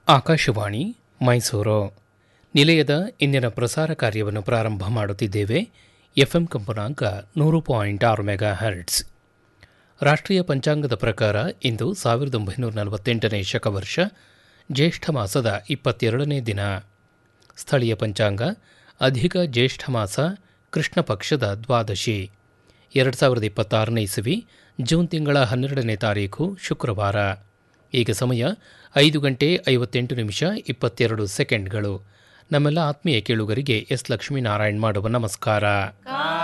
ಆಕಾಶವಾಣಿ ಮೈಸೂರು ನಿಲಯದ ಇಂದಿನ ಪ್ರಸಾರ ಕಾರ್ಯವನ್ನು ಪ್ರಾರಂಭ ಮಾಡುತ್ತಿದ್ದೇವೆ ಎಫ್ಎಂ ಕಂಪನಾಂಕ ನೂರು ಪಾಯಿಂಟ್ ಆರು ಮೆಗಾ ಹರ್ಟ್ಸ್ ರಾಷ್ಟ್ರೀಯ ಪಂಚಾಂಗದ ಪ್ರಕಾರ ಇಂದು ಸಾವಿರದ ಒಂಬೈನೂರ ನಲವತ್ತೆಂಟನೇ ಶಕವರ್ಷ ಜ್ಯೇಷ್ಠ ಮಾಸದ ಇಪ್ಪತ್ತೆರಡನೇ ದಿನ ಸ್ಥಳೀಯ ಪಂಚಾಂಗ ಅಧಿಕ ಜ್ಯೇಷ್ಠ ಮಾಸ ಕೃಷ್ಣ ಪಕ್ಷದ ದ್ವಾದಶಿ ಎರಡು ಸಾವಿರದ ಇಪ್ಪತ್ತಾರನೇ ಇಸವಿ ಜೂನ್ ತಿಂಗಳ ಹನ್ನೆರಡನೇ ತಾರೀಕು ಶುಕ್ರವಾರ ಈಗ ಸಮಯ ಐದು ಗಂಟೆ ಐವತ್ತೆಂಟು ನಿಮಿಷ ಇಪ್ಪತ್ತೆರಡು ಸೆಕೆಂಡ್ಗಳು ನಮ್ಮೆಲ್ಲ ಆತ್ಮೀಯ ಕೇಳುಗರಿಗೆ ಎಸ್ ಲಕ್ಷ್ಮೀನಾರಾಯಣ್ ಮಾಡುವ ನಮಸ್ಕಾರ